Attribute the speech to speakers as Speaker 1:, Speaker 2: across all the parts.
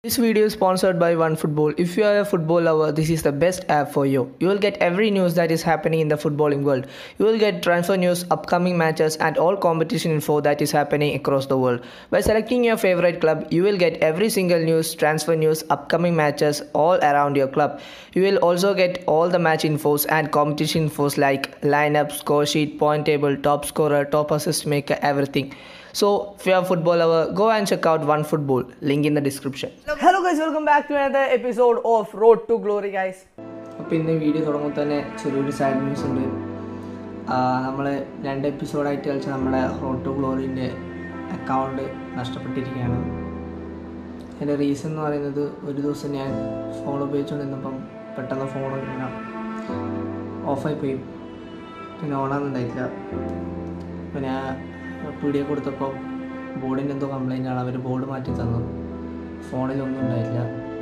Speaker 1: This video is sponsored by OneFootball. If you are a football lover, this is the best app for you. You will get every news that is happening in the footballing world. You will get transfer news, upcoming matches, and all competition info that is happening across the world. By selecting your favorite club, you will get every single news, transfer news, upcoming matches all around your club. You will also get all the match infos and competition infos like lineup, score sheet, point table, top scorer, top assist maker, everything. So, if you are a football lover, go and check out OneFootball. Link in the description.
Speaker 2: Hello guys welcome back to another episode of road to glory guys
Speaker 1: അപ്പോൾ ഇന്ന് video തുടങ്ങുമ്പോൾ തന്നെ ചെറിയൊരു sad news ഉണ്ട് നമ്മൾ രണ്ട് എപ്പിസോഡായിട്ട് കളിച്ച നമ്മുടെ റോഡ് ടു ഗ്ലോറിൻ്റെ അക്കൗണ്ട് നഷ്ടപ്പെട്ടിരിക്കുകയാണ് അതിൻ്റെ റീസൺ എന്ന് പറയുന്നത് ഒരു ദിവസം ഞാൻ ഫോൺ ഉപയോഗിച്ചുകൊണ്ടിരുന്നപ്പം പെട്ടെന്ന് ഫോൺ ഇങ്ങനെ ഓഫായി പോയി പിന്നെ ഓണാകുന്നുണ്ടായിട്ടില്ല പിന്നെ പീടിയെ കൊടുത്തപ്പോൾ ബോർഡിൻ്റെ എന്തോ കംപ്ലൈൻ്റ് ആണ് അവർ ബോർഡ് മാറ്റി തന്നു ഫോണിലൊന്നും ഉണ്ടായില്ല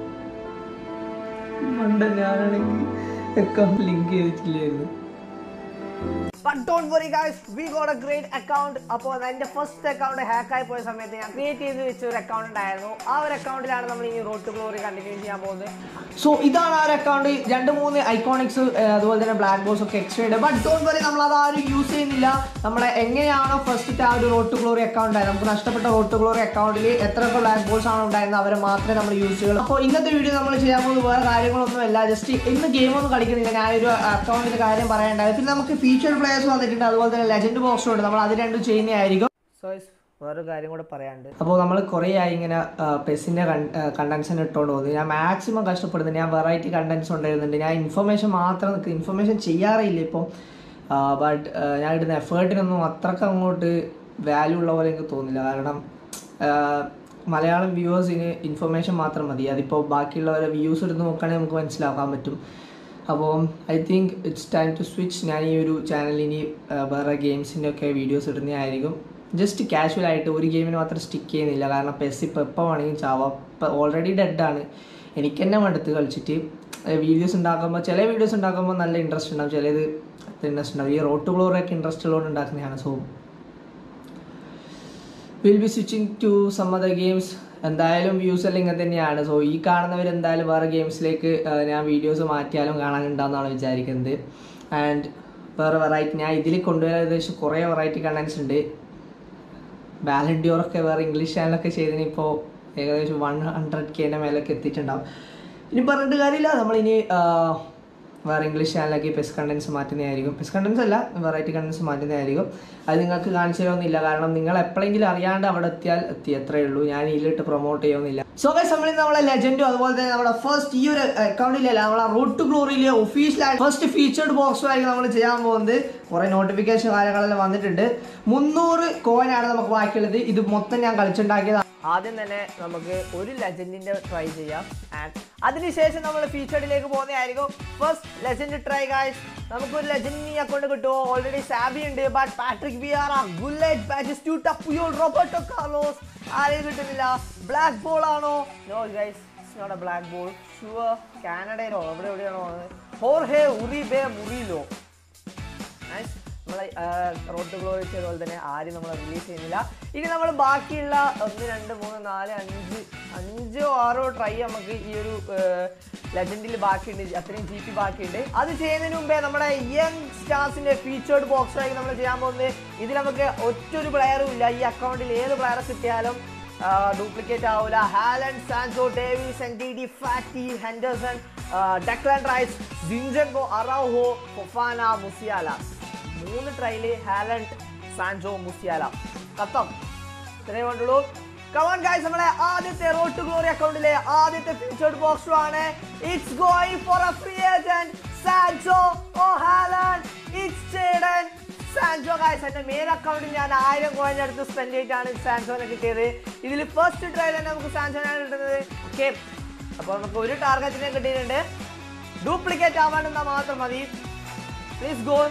Speaker 1: പണ്ട് ഞാനാണെങ്കിൽ അക്കൗണ്ട് ലിങ്ക് ചെയ്തിട്ടില്ലായിരുന്നു
Speaker 2: but don't worry guys we got a great account അപ്പോൾ എൻ്റെ ഫസ്റ്റ് അക്കൗണ്ട് ഹാക്ക് ആയി പോയ സമയത്ത് ഞാൻ ക്രിയേറ്റ് ചെയ്ത് വെച്ച ഒരു അക്കൗണ്ട് ഉണ്ടായിരുന്നു ആ ഒരു അക്കൗണ്ടിലാണ് നമ്മൾ ഇനി റോഡ് ടു ഗ്ലോറി കണ്ടിന്യൂ ചെയ്യാൻ പോകുന്നത്
Speaker 1: സോ ഇതാണ് ആ ഒരു അക്കൗണ്ട് രണ്ട് മൂന്ന് ഐക്കോണിക്സ് അതുപോലെ തന്നെ ബ്ലാക്ക് ബോക്സ് ഒക്കെ എക്സ്ട്രാ ഉണ്ട് ബട്ട് ഡോണ്ട് വറി നമ്മൾ അത് ആരും യൂസ് ചെയ്യുന്നില്ല നമ്മളെ എങ്ങനെയാണോ ഫസ്റ്റ് ആ ഒരു റോഡ് ടു ഗ്ലോറി അക്കൗണ്ട് ആയത് നമുക്ക് നഷ്ടപ്പെട്ട റോഡ് ടു ഗ്ലോറി അക്കൗണ്ടിൽ എത്രയൊക്കെ ബ്ലാക്ക് ബോൾസ് ആണ് ഉണ്ടായിരുന്നത് അവരെ മാത്രമേ നമ്മൾ യൂസ് ചെയ്യുള്ളൂ അപ്പോൾ ഇന്നത്തെ വീഡിയോ നമ്മൾ ചെയ്യാൻ പോകുന്നത് വേറെ കാര്യങ്ങളൊന്നുമല്ല ജസ്റ്റ് ഇന്ന് ഗെയിമൊന്നും കളിക്കുന്നില്ല ഞാൻ ഒരു അക്കൗണ്ടിൻ്റെ കാര്യം പറയാനുണ്ടായത് പിന്നെ നമുക്ക് ഫീച്ചർ പ്ലേയേഴ്സ് വന്നിട്ടുണ്ട് അതുപോലെ തന്നെ ലെജൻഡ് ബോക്സും ഉണ്ട് നമ്മൾ അത് രണ്ടും ചെയ്യുന്നതായിരിക്കും
Speaker 2: സോ വേറൊരു കാര്യം കൂടെ പറയാനുണ്ട്
Speaker 1: അപ്പോൾ നമ്മൾ കുറേ ആയി ഇങ്ങനെ പെസ്സിൻ്റെ കണ്ടൻസിന് ഇട്ടുകൊണ്ട് പോകുന്നത് ഞാൻ മാക്സിമം കഷ്ടപ്പെടുന്നുണ്ട് ഞാൻ വെറൈറ്റി കണ്ടൻസ് കൊണ്ടുവരുന്നുണ്ട് ഞാൻ ഇൻഫർമേഷൻ മാത്രം നിൽക്കും ഇൻഫർമേഷൻ ചെയ്യാറില്ല ഇപ്പം ബട്ട് ഞാൻ ഇടുന്ന എഫേർട്ടിനൊന്നും അത്രക്ക് അങ്ങോട്ട് വാല്യൂ ഉള്ള പോലെ എനിക്ക് തോന്നില്ല കാരണം ആ, മലയാളം വ്യൂവേഴ്സിന് ഇൻഫർമേഷൻ മാത്രം മതി അതിപ്പോൾ ബാക്കിയുള്ളവരെ വ്യൂസ് എടുത്ത് നോക്കുകയാണെങ്കിൽ നമുക്ക് മനസ്സിലാക്കാൻ പറ്റും അപ്പോൾ I think it's time to switch ഞാൻ ഈ ഒരു ചാനലിൽ ഇനി ആ, വേറെ ഗെയിംസിൻ്റെ ഒക്കെ വീഡിയോസ് ഇടുന്നതായിരിക്കും ജസ്റ്റ് കാഷ്വൽ ആയിട്ട് ഒരു ഗെയിമിന് മാത്രം സ്റ്റിക്ക് ചെയ്യുന്നില്ല കാരണം പെസ് ഇപ്പോൾ എപ്പോൾ വേണമെങ്കിൽ ചാവാം ഇപ്പം ഓൾറെഡി ഡെഡാണ് എനിക്ക് തന്നെ മടുത്ത് കളിച്ചിട്ട് വീഡിയോസ് ഉണ്ടാക്കുമ്പോൾ ചില വീഡിയോസ് ഉണ്ടാക്കുമ്പോൾ നല്ല ഇൻട്രസ്റ്റ് ഉണ്ടാവും ചിലത് അത്ര ഇൻട്രസ്റ്റ് ഉണ്ടാവും ഈ റോട്ട് ഗ്ലോറൊക്കെ ഇൻട്രസ്റ്റ് ഉള്ളതുകൊണ്ട് ഉണ്ടാക്കുന്നതാണ് so will be switching to some other games എന്തായാലും വ്യൂസ് എല്ലാം ഇങ്ങനെ തന്നെയാണ് സോ ഈ കാണുന്നവർ എന്തായാലും വേറെ ഗെയിംസിലേക്ക് ഞാൻ വീഡിയോസ് മാറ്റിയാലും കാണാനുണ്ടാവുന്നതാണ് വിചാരിക്കുന്നത് ആൻഡ് വേറെ വെറൈറ്റി ഞാൻ ഇതിൽ കൊണ്ടുവരാൻ ഏകദേശം കുറേ വെറൈറ്റി കണ്ടൻസ് ഉണ്ട് ബാലൻഡിയോറൊക്കെ വേറെ ഇംഗ്ലീഷ് ചാനലൊക്കെ ചെയ്തതിന് ഇപ്പോൾ ഏകദേശം വൺ ഹൺഡ്രഡ് കെൻ്റെ മേലൊക്കെ എത്തിയിട്ടുണ്ടാവും ഇനി പറഞ്ഞിട്ട് കാര്യമില്ല നമ്മളിനി ആ, വേറെ ഇംഗ്ലീഷ് ചാനലിലേക്ക് പെസ് കണ്ടൻസ് മാറ്റുന്നതായിരിക്കും പെസ് കണ്ടൻസ് അല്ല വെറൈറ്റി കണ്ടൻസ് മാറ്റുന്നതായിരിക്കും അത് നിങ്ങൾക്ക് കാണിച്ചു തരുമെന്നില്ല കാരണം നിങ്ങൾ എപ്പോഴെങ്കിലും അറിയാണ്ട് അവിടെ എത്തിയാൽ എത്തി എത്രയേ ഉള്ളൂ ഞാൻ ഇതിലിട്ട് പ്രൊമോട്ട് ചെയ്യുന്നില്ല സോ ഗൈസ് നമ്മളിൽ നമ്മളെ ലെജൻഡും അതുപോലെ തന്നെ നമ്മുടെ ഫസ്റ്റ് ഈ ഒരു അക്കൗണ്ടിലല്ല നമ്മളെ റൂട്ട് ടു ഗ്ലോറിയിലെ ഒഫീഷ്യലായി ഫസ്റ്റ് ഫീച്ചേർഡ് ബോക്സും ആയിരിക്കും നമ്മൾ ചെയ്യാൻ പോകുന്നത് കുറേ നോട്ടിഫിക്കേഷൻ കാര്യങ്ങളെല്ലാം വന്നിട്ടുണ്ട് മുന്നൂറ് കോയിനാണ് നമുക്ക് ബാക്കിയുള്ളത് ഇത് മൊത്തം ഞാൻ കളിച്ചുണ്ടാക്കിയതാണ്
Speaker 2: ആദ്യം തന്നെ നമുക്ക് ഒരു ലെജൻഡിന്റെ ട്രൈ ചെയ്യാം ആൻഡ് അതിനുശേഷം നമ്മൾ ഫീച്ചേർഡിലേക്ക് പോകുന്നതായിരിക്കും ഫസ്റ്റ് ലെജൻഡ് ട്രൈ ഗായ്സ് നമുക്ക് ഒരു ലെജൻഡ് അക്കൗണ്ട് കിട്ടുമോ ഓൾറെഡി സാബി ഉണ്ട് but Patrick Vieira Gullit Batistuta ടപ്പുയോൾ റോബർട്ടോ കാർലോസ് ആരെയും കിട്ടുന്നില്ല ബ്ലാക്ക് ബോൾ ആണോ no guys not a black ball sure കാനഡയിലോ എവിടെ എവിടെയാണോ ഹോർഹെ ഉറിബെ മുറിയിലോ Nice. നമ്മളെ റോഡ് ഗ്ലോറി ചെയ്തപോലെ തന്നെ ആരും നമ്മൾ റിലീസ് ചെയ്യുന്നില്ല ഇനി നമ്മൾ ബാക്കിയുള്ള ഒന്ന് രണ്ട് മൂന്ന് നാല് അഞ്ച് അഞ്ചോ ആറോ ട്രൈ നമുക്ക് ഈ ഒരു ലെജൻഡിൽ ബാക്കിയുണ്ട് അത്രയും ജി പി ബാക്കിയുണ്ട് അത് ചെയ്യുന്നതിന് മുമ്പേ നമ്മുടെ യങ് സ്റ്റാർസിന്റെ ഫീച്ചേർഡ് ബോക്സ് ആയി നമ്മൾ ചെയ്യാൻ പോകുന്നത് ഇതിൽ നമുക്ക് ഒറ്റൊരു പ്ലെയറും ഇല്ല ഈ അക്കൗണ്ടിൽ ഏത് പ്ലെയറെ കിട്ടിയാലും ഡ്യൂപ്ലിക്കേറ്റ് ആവില്ല Haaland Sancho Davies N D D Fati Henderson Declan Rice Zinchenko Araujo Fofana Musiala മൂന്ന് ട്രൈല് ഹാലൻഡ് സാൻജോ മുസിയാല കത്തം ഇത്രയും വേണ്ടുള്ളൂ കമോൺ ഗൈസ് നമ്മളെ ആദ്യത്തെ റോഡ് ടു ഗ്ലോറി അക്കൗണ്ടിലെ ആദ്യത്തെ ഫീച്ചേർഡ് ബോക്സ് ആണ് it's going for a free agent Sancho oh Haaland it's Jadon Sancho guys എന്റെ മെയിൻ അക്കൗണ്ടിൽ ഞാൻ ആയിരം കോയിൻ്റെ അടുത്ത് സ്പെൻഡ് ചെയ്തിട്ടാണ് സാൻജോനെ കിട്ടിയത് ഇതിൽ ഫസ്റ്റ് ട്രൈ തന്നെ നമുക്ക് സാൻജോനാണ് കിട്ടുന്നത് ഓക്കെ അപ്പോൾ നമുക്ക് ഒരു ടാർഗറ്റിനെ കിട്ടിയിട്ടുണ്ട് ഡ്യൂപ്ലിക്കേറ്റ് ആവാണ്ടെന്നാൽ മാത്രം മതി പ്ലീസ് ഗോ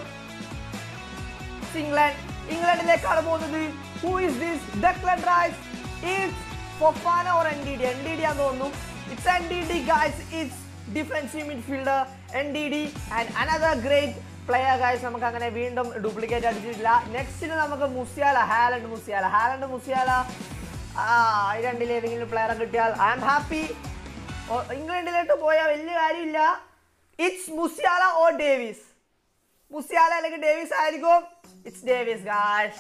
Speaker 2: ഇംഗ്ലണ്ട് ഇംഗ്ലണ്ടിലേക്കാണ് പോകുന്നത് who is this Declan Rice it's Fofana or N D D N D D ആണെന്ന് തോന്നുന്നു it's N D D guys it's defensive midfielder N D D and another great player guys നമുക്ക് അങ്ങനെ വീണ്ടും duplicate അടിച്ചിട്ടില്ല നെക്സ്റ്റിന് നമുക്ക് Musiala Haaland Musiala Haaland Musiala ആ ഈ രണ്ടിൽ ഏതെങ്കിലും പ്ലെയറെ കിട്ടിയാൽ ഐ ആം ഹാപ്പി ഇംഗ്ലണ്ടിലോട്ട് പോയാൽ വലിയ കാര്യമില്ല it's Musiala oh Davies Musiala അല്ലെങ്കിൽ ഡേവിസ് ആയിരിക്കും it's Davies gosh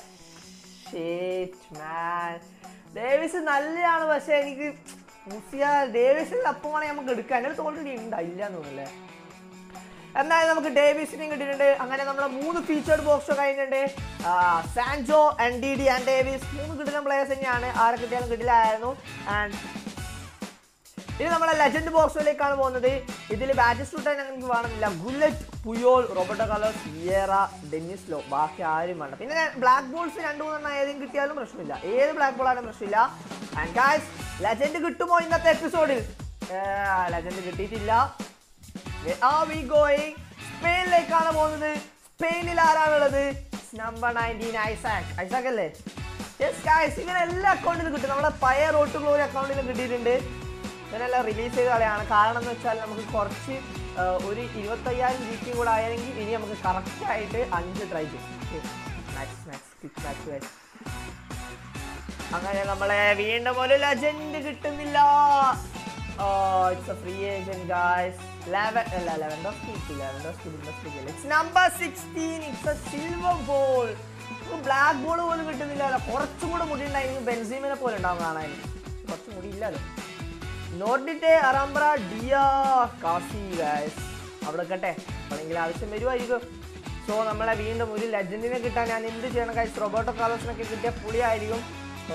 Speaker 2: man Davies നല്ലതാണ് പക്ഷെ എനിക്ക് മുസിയ ഡേവിസിന്റെ അപ്പമാണ് നമുക്ക് എടുക്കാൻ എൻ്റെ അടുത്ത് ഓൾറെഡി ഉണ്ടാ ഇല്ല എന്ന് തോന്നുന്നല്ലേ എന്നാലും നമുക്ക് ഡേവിസിനെയും കിട്ടിയിട്ടുണ്ട് അങ്ങനെ നമ്മുടെ മൂന്ന് ഫീച്ചേർഡ് ബോക്സ് കഴിഞ്ഞിട്ടുണ്ട് ആ, Sancho N D D and Davies മൂന്ന് കിട്ടുന്ന പ്ലേയേഴ്സ് തന്നെയാണ് ആരെ കിട്ടിയാലും കിട്ടില്ലായിരുന്നു ആൻഡ് ഇനി നമ്മളെ ലെജൻഡ് ബോക്സിലേക്കാണ് പോകുന്നത് ഇതിൽ ബാറ്റ് ഷൂട്ടാൻ എനിക്ക് വേണമെന്നില്ല Gullit Puyol Roberto Carlos Vieira Denis Law ബാക്കി ആരും വേണ്ട പിന്നെ ബ്ലാക്ക് ബോൾസ് രണ്ട് മൂന്നെണ്ണം ഏതെങ്കിലും കിട്ടിയാലും പ്രശ്നമില്ല ഏത് ബ്ലാക്ക് ബോൾ ആയാലും പ്രശ്നമില്ല ആൻഡ് ഗായ്സ് ലെജൻഡ് കിട്ടുമോ ഇന്നത്തെ എപ്പിസോഡിൽ ലെജൻഡ് കിട്ടിയിട്ടില്ല are we going സ്പെയിനിലേക്കാണ് പോകുന്നത് സ്പെയിനിൽ ആരാണുള്ളത് നമ്പർ നയൻറ്റീൻ ഐസാക് ഐസാക് അല്ലേ യെസ് ഗായ്സ് ഇങ്ങനെ എല്ലാ അക്കൗണ്ടിലും കിട്ടും നമ്മുടെ പഴയ റോട്ട് ഗ്ലോറി അക്കൗണ്ടിലും കിട്ടിയിട്ടുണ്ട് ഇങ്ങനെല്ലാം റിലീസ് ചെയ്ത കളിയാണ് കാരണം എന്ന് വെച്ചാൽ നമുക്ക് കുറച്ച് ആ, ഒരു ഇരുപത്തയ്യായിരം ജി കൂടെ ആയെങ്കിൽ ഇനി നമുക്ക് കറക്റ്റ് ആയിട്ട് അഞ്ച് ട്രൈ ചെയ്യും max max quick max guys അങ്ങനെ നമ്മളെ വീണ്ടും ഒരു ലെജൻഡ് കിട്ടുന്നില്ല it's a free agent guys ലെവൻ അല്ല ലെവൻ ഓഫ് കിട്ടി ലെവൻ ഓഫ് it's number sixteen it's a silver ball black ball പോലും കിട്ടുന്നില്ല കുറച്ചും കൂടെ മുടി ഉണ്ടായിരുന്നു ബെൻസീമിനെ പോലെ ഉണ്ടാവും കാണാൻ കുറച്ച് മുടി ഇല്ലല്ലോ നോട്ടിന്റെ അറംബ്ര ഡിയ കാസി ഗായ്സ് അവിടെ കട്ടെ അപ്പോഴെങ്കിലും ആവശ്യം വരുമായിരിക്കും സോ നമ്മളെ വീണ്ടും ഒരു ലെജൻഡിനെ കിട്ടാൻ ഞാൻ എന്ത് ചെയ്യണം ഗൈസ് റോബോട്ടോ കാലോസിനൊക്കെ കിട്ടിയ പുളിയായിരിക്കും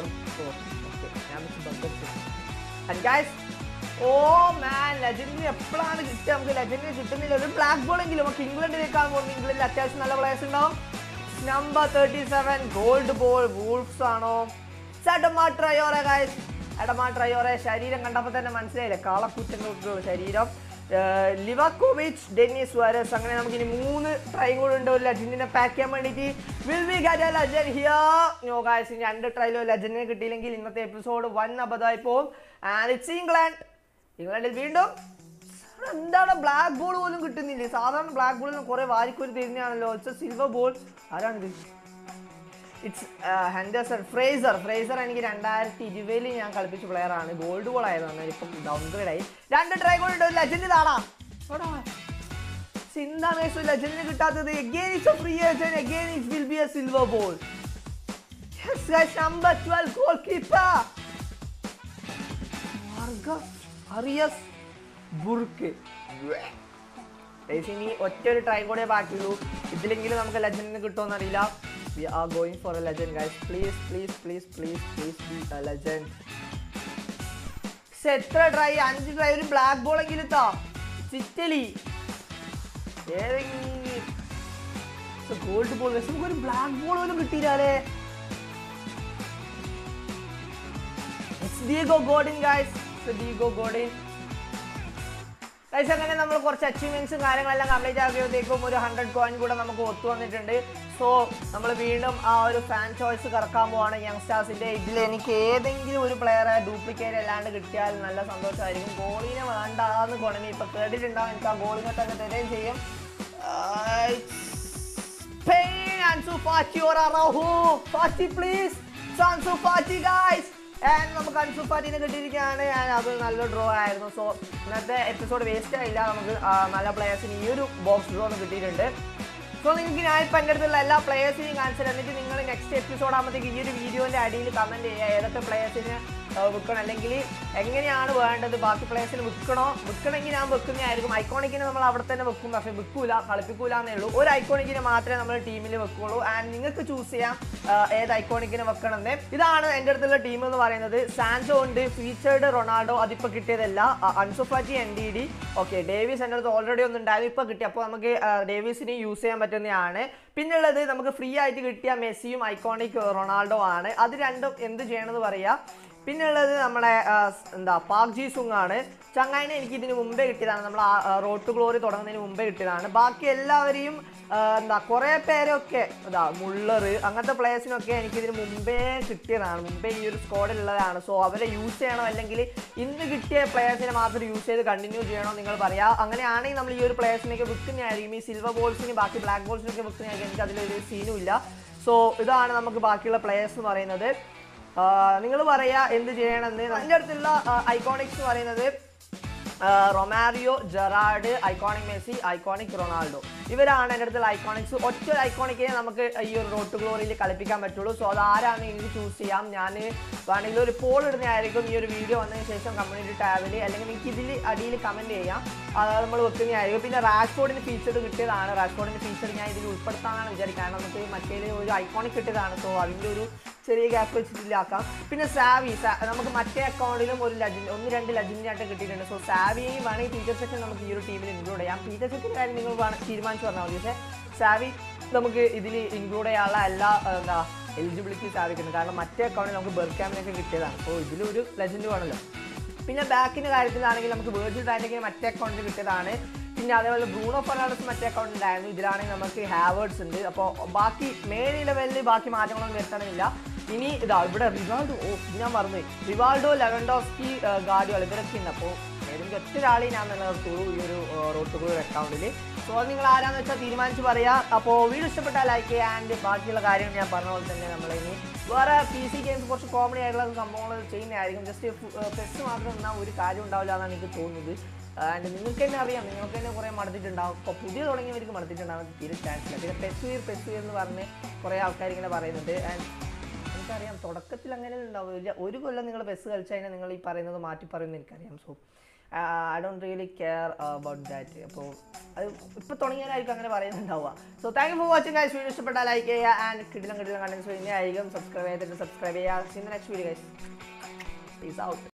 Speaker 2: ഗൈസ് ഓ മാൻ ലെജൻഡിന് എപ്പോഴാണ് കിട്ടുക നമുക്ക് ലെജൻഡിന് കിട്ടുന്നില്ല ഒരു ബ്ലാക്ക് ബോൾ എങ്കിലും നമുക്ക് ഇംഗ്ലണ്ടിലേക്കാണ് പോകുന്നത് ഇംഗ്ലണ്ടിൽ അത്യാവശ്യം നല്ല പ്ലേയേഴ്സ് ഉണ്ടാവും number thirty seven gold ball Wolves ആണോ സഡമാ ട്രയോറെ ഗൈസ് അഡമാ ട്രയോറെ ശരീരം കണ്ടപ്പോൾ തന്നെ മനസ്സിലായില്ലേ കാളക്കുറ്റൻ്റെ ശരീരം ലിവാക്കോവിച്ച് ഡെന്നിസ് വാരസ് അങ്ങനെ നമുക്ക് ഇനി മൂന്ന് ട്രൈ കൂടെ ഉണ്ട് ഒരു ലെജൻഡിനെ പാക്ക് ചെയ്യാൻ വേണ്ടിയിട്ട് will we get a legend here no guys ഇനി രണ്ട് ട്രൈലോ ലെജൻഡിനെ കിട്ടിയില്ലെങ്കിൽ ഇന്നത്തെ എപ്പിസോഡ് വൻ അബദ്ധമായി പോകും ആൻഡ് ഇറ്റ്സ് ഇംഗ്ലണ്ട് ഇംഗ്ലണ്ടിൽ വീണ്ടും എന്താണ് ബ്ലാക്ക് ബോൾ പോലും കിട്ടുന്നില്ലേ സാധാരണ ബ്ലാക്ക് ബോളിന് കുറെ വാരിക്കൊരു തരുന്നതാണല്ലോ ഇറ്റ്സ് സിൽവർ ബോൾ ആരാണിത് ഇറ്റ്സ് ഹെൻഡേഴ്സൺ ഫ്രേസർ ഫ്രേസർ എനിക്ക് രണ്ടായിരത്തി ഇരുപതിൽ ഞാൻ കളിപ്പിച്ച പ്ലെയർ ആണ് ഗോൾഡ് ബോൾ ആയതാണ് ഇപ്പം ഡൗൺഗ്രേഡ് ആയി രണ്ട് ട്രൈ ഗോൾ ഉണ്ട് ലെജൻഡ് താടാ എന്താണ് ലെജൻഡിന് കിട്ടാത്തത് again it's a free agent again it will be a silver ball number 12 goalkeeper Arias Burke ഇനി ഒറ്റ ഒരു ട്രൈ കൂടെ ബാക്കിയുള്ളൂ ഇതിലെങ്കിലും നമുക്ക് ലെജൻഡിന് കിട്ടുമെന്ന് അറിയില്ല we are going for a legend guys please please please please please be a legend എത്ര ട്രൈ അഞ്ച് ട്രൈ ഒരു ബ്ലാക്ക് ബോൾ എങ്കിലും താ ചിറ്റലി ഏതെങ്കിലും ഗോൾഡ് ബോൾ നമുക്ക് ഒരു ബ്ലാക്ക് ബോൾ പോലും കിട്ടിയില്ലേ Diego Godin guys Diego Godin guys അങ്ങനെ നമ്മൾ കുറച്ച് അച്ചീവ്മെന്റ്സും കാര്യങ്ങളെല്ലാം കംപ്ലീറ്റ് ആക്കിയപ്പോഴത്തേക്കും ഒരു ഹൺഡ്രഡ് കോയിൻ കൂടെ നമുക്ക് ഒത്തു വന്നിട്ടുണ്ട് സോ നമ്മൾ വീണ്ടും ആ ഒരു ഫാൻ ചോയ്സ് കറക്കാൻ പോവാണ് യങ്സ്റ്റാർസിന്റെ ഇതിൽ എനിക്ക് ഏതെങ്കിലും ഒരു പ്ലെയറെ ഡ്യൂപ്ലിക്കേറ്റ് അല്ലാണ്ട് കിട്ടിയാൽ നല്ല സന്തോഷമായിരിക്കും ഗോളിനെ വേണ്ടാന്ന് കൊണമി ഇപ്പൊ കേട്ടിട്ടുണ്ടാവും എനിക്ക് ആ ഗോളിനെ തന്നെ തരുകയും ചെയ്യും Spain, Ansu Fati or Araujo. Fati, please. It's Ansu Fati, guys. And നമുക്ക് അൻസു ഫാറ്റിനെ കിട്ടിയിരിക്കുകയാണ് and അത് നല്ല ഡ്രോ ആയിരുന്നു സോ ഇന്നത്തെ എപ്പിസോഡ് വേസ്റ്റ് ആയില്ല നമുക്ക് ആ, നല്ല പ്ലേയേഴ്സിന് ഈ ഒരു ബോക്സ് ഡ്രോ ഒന്ന് കിട്ടിയിട്ടുണ്ട് സോ നിങ്ങൾക്ക് ഞാൻ ഇപ്പം എൻ്റെ അടുത്തുള്ള എല്ലാ പ്ലേയേഴ്സിനെയും കാണിച്ചു തരാം. എന്നിട്ട് നിങ്ങൾ നെക്സ്റ്റ് എപ്പിസോഡ് ആകുമ്പോഴത്തേക്ക് ഈ ഒരു വീഡിയോൻ്റെ അടിയിൽ കമൻറ്റ് ചെയ്യുക ഏതൊക്കെ പ്ലേയേഴ്സിന് വിൽക്കണം അല്ലെങ്കിൽ എങ്ങനെയാണ് വേണ്ടത് ബാക്കി പ്ലേയേഴ്സിന് വിൽക്കണോ വിൽക്കണമെങ്കിൽ ഞാൻ വെക്കുന്നതായിരിക്കും ഐക്കോണിക്കിനെ നമ്മൾ അവിടെ തന്നെ വെക്കും പക്ഷേ വിൽക്കൂല കളിപ്പിക്കൂല എന്നേ ഉള്ളൂ ഒരു ഐക്കോണിക്കിനെ മാത്രമേ നമ്മൾ ടീമിൽ വെക്കുള്ളൂ ആൻഡ് നിങ്ങൾക്ക് ചൂസ് ചെയ്യാം ആ, ഏത് ഐക്കോണിക്കിനെ വെക്കണം എന്ന് ഇതാണ് എൻ്റെ അടുത്തുള്ള ടീം എന്ന് പറയുന്നത് സാൻജോ ഉണ്ട് ഫീച്ചേർഡ് റൊണാൾഡോ അതിപ്പോൾ കിട്ടിയതല്ല Ansu Fati N D D okay Davies എൻ്റെ അടുത്ത് ഓൾറെഡി ഒന്നും ഉണ്ടായിരുന്നു ഇപ്പോൾ കിട്ടി അപ്പോൾ നമുക്ക് ആ, ഡേവിസിനെ യൂസ് ചെയ്യാൻ പറ്റുന്നതാണ് പിന്നുള്ളത് നമുക്ക് ഫ്രീ ആയിട്ട് കിട്ടിയ മെസ്സിയും ഐക്കോണിക് റൊണാൾഡോ ആണ് അത് രണ്ടും എന്ത് ചെയ്യണമെന്ന് പറയാം പിന്നെ ഉള്ളത് നമ്മുടെ ആ, സ് എന്താ പാക് ജി സുങ് ആണ് ചങ്ങായിനെ എനിക്ക് ഇതിന് മുമ്പേ കിട്ടിയതാണ് നമ്മൾ റോഡ് ഗ്ലോറി തുടങ്ങുന്നതിന് മുമ്പേ കിട്ടിയതാണ് ബാക്കി എല്ലാവരെയും ആ, എന്താ കുറേ പേരൊക്കെ എന്താ മുള്ളറ് അങ്ങനത്തെ പ്ലേയേഴ്സിനൊക്കെ എനിക്ക് ഇതിന് മുമ്പേ കിട്ടിയതാണ് മുമ്പേ ഈ ഒരു സ്ക്വാഡിലുള്ളതാണ് സോ അവരെ യൂസ് ചെയ്യണം അല്ലെങ്കിൽ ഇന്ന് കിട്ടിയ പ്ലേയേഴ്സിനെ മാത്രം യൂസ് ചെയ്ത് കണ്ടിന്യൂ ചെയ്യണോ നിങ്ങൾ പറയാം അങ്ങനെയാണെങ്കിൽ നമ്മൾ ഈ ഒരു പ്ലേയേഴ്സിനൊക്കെ വിൽക്കുന്നതായിരിക്കും ഈ സിൽവർ ബോൾസിന് ബാക്കി ബ്ലാക്ക് ബോൾസിനൊക്കെ വിൽക്കുന്നതായിരിക്കും എനിക്ക് അതിലൊരു സീനും ഇല്ല സോ ഇതാണ് നമുക്ക് ബാക്കിയുള്ള പ്ലേയേഴ്സ് എന്ന് പറയുന്നത് നിങ്ങൾ പറയാ എന്ത് ചെയ്യണമെന്ന് എൻ്റെ അടുത്തുള്ള ഐക്കോണിക്സ് എന്ന് പറയുന്നത് ആ, Romario Gerrard iconic Messi iconic Ronaldo ഇവരാണ് എൻ്റെ അടുത്തുള്ള ഐക്കോണിക്സ് ഒറ്റ ഐക്കോണിക്കിനെ നമുക്ക് ഈ ഒരു റോഡ് ടു ഗ്ലോറിയിൽ കളിപ്പിക്കാൻ പറ്റുള്ളൂ സോ അത് ആരാണ് എനിക്ക് ചൂസ് ചെയ്യാം ഞാൻ വേണമെങ്കിൽ ഒരു പോൾ ഇടുന്നതായിരിക്കും ഈ ഒരു വീഡിയോ വന്നതിന് ശേഷം കമ്മ്യൂണിറ്റി ടാബിൽ അല്ലെങ്കിൽ നിങ്ങൾക്ക് ഇതിൽ അടിയിൽ കമൻറ്റ് ചെയ്യാം അത് നമ്മൾ വെക്കുന്നതായിരിക്കും പിന്നെ റാഷ്ഫോർഡിന് ഫീച്ചർ കിട്ടിയതാണ് റാഷ്ഫോർഡിൻ്റെ ഫീച്ചർ ഞാൻ ഇതിൽ ഉൾപ്പെടുത്താനാണ് വിചാരിക്കുന്നത് കാരണം നമുക്ക് മറ്റേ ഒരു ഐക്കോണിക് കിട്ടിയതാണ് സോ അതിൻ്റെ ഒരു ചെറിയ ഗ്യാപ്പ് വെച്ചിട്ടില്ലാക്കാം പിന്നെ സാവി സാ- നമുക്ക് മറ്റേ അക്കൗണ്ടിലും ഒരു ലജൻഡ് ഒന്ന് രണ്ട് ലജൻഡിനായിട്ട് കിട്ടിയിട്ടുണ്ട് സോ സാവിയെയും വേണമെങ്കിൽ പീറ്റർ സെക്കൻ നമുക്ക് ഈ ഒരു ടീമിൽ ഇൻക്ലൂഡ് ചെയ്യാം പീറ്റർ സെക്കൻ്റെ കാര്യം നിങ്ങൾ വേണം തീരുമാനിച്ച് പറഞ്ഞാൽ മതി പക്ഷേ സാവി നമുക്ക് ഇതിൽ ഇൻക്ലൂഡ് ചെയ്യാനുള്ള എല്ലാ ആ, എന്താ എലിജിബിലിറ്റി സാധിക്കുന്നത് കാരണം മറ്റേ അക്കൗണ്ടിൽ നമുക്ക് ബെർക്കാമിനൊക്കെ കിട്ടിയതാണ് സോ ഇതിലൊരു ലെജൻഡ് വേണമല്ലോ പിന്നെ ബാക്കിൻ്റെ കാര്യത്തിലാണെങ്കിൽ നമുക്ക് വേർജിൽ ബാൻഡിങ്ങിന് മറ്റേ അക്കൗണ്ടിൽ കിട്ടിയതാണ് പിന്നെ അതേപോലെ ബ്രൂണോ ഫെർണാണ്ടസ് മറ്റേ അക്കൗണ്ടിൽ ഉണ്ടായിരുന്നു ഇതിലാണെങ്കിൽ നമുക്ക് ഹാവേർഡ്സ് ഉണ്ട് അപ്പോൾ ബാക്കി മേൽ ലെവലിൽ ബാക്കി മാറ്റങ്ങളൊന്നും വരുത്തണമെന്നില്ല ഇനി ഇതാ ഇവിടെ റിവാൾഡോ ഓ ഇത് ഞാൻ മറന്നു റിവാൾഡോ ലെവൻഡോസ്കി ഗാഡിയോൾ ഇവരൊക്കെ ഉണ്ട് അപ്പോൾ ഏതെങ്കിലും ഒറ്റ ഒരാളെ ഞാൻ നിലനിർത്തുള്ളൂ ഈ ഒരു റോട്ട് ഗ്രൂപ്പ് അക്കൗണ്ടിൽ സോ അത് നിങ്ങൾ ആരാന്ന് വെച്ചാൽ തീരുമാനിച്ച് പറയാം അപ്പോൾ വീഡിയോ ഇഷ്ടപ്പെട്ടാൽ ലൈക്ക് ചെയ്യുക ആൻഡ് ബാക്കിയുള്ള കാര്യം ഞാൻ പറഞ്ഞ പോലെ തന്നെ നമ്മൾ ഇനി വേറെ പി സി ഗെയിംസ് കുറച്ച് കോമഡി ആയിട്ടുള്ള സംഭവങ്ങൾ ചെയ്യുന്നതായിരിക്കും ജസ്റ്റ് പെസ് മാത്രം നിന്നാൽ ഒരു കാര്യം ഉണ്ടാവില്ല എന്നാണ് എനിക്ക് തോന്നുന്നത് ആൻഡ് നിങ്ങൾക്ക് തന്നെ അറിയാം നിങ്ങൾക്ക് തന്നെ കുറേ മടുത്തിട്ടുണ്ടാവും ഇപ്പോൾ പുതിയ തുടങ്ങിയവർക്ക് മടുത്തിട്ടുണ്ടാവും തീരെ ചാൻസ് ഇല്ല പിന്നെ പെസ് വീർ പെസ് വീർ എന്ന് പറഞ്ഞ് കുറേ ആൾക്കാർ ഇങ്ങനെ പറയുന്നുണ്ട് ആൻഡ് എനിക്കറിയാം തുടക്കത്തിൽ അങ്ങനെ ഉണ്ടാവില്ല ഒരു കൊല്ലം നിങ്ങൾ ബസ് കളിച്ചു കഴിഞ്ഞാൽ നിങ്ങൾ ഈ പറയുന്നത് മാറ്റി പറയുന്നത് എനിക്കറിയാം so I don't really care about that അപ്പോൾ അത് ഇപ്പോൾ തുടങ്ങിയാലായിരിക്കും അങ്ങനെ പറയുന്നുണ്ടാവുക so thank you for watching guys video ഇഷ്ടപ്പെട്ടാൽ ലൈക്ക് ചെയ്യുക ആൻഡ് കിടിലം കിടിലം കണ്ടൻസ് പിന്നെ ആയിരിക്കും സബ്സ്ക്രൈബ് ചെയ്തിട്ട് സബ്സ്ക്രൈബ് ചെയ്യുക see next video guys peace out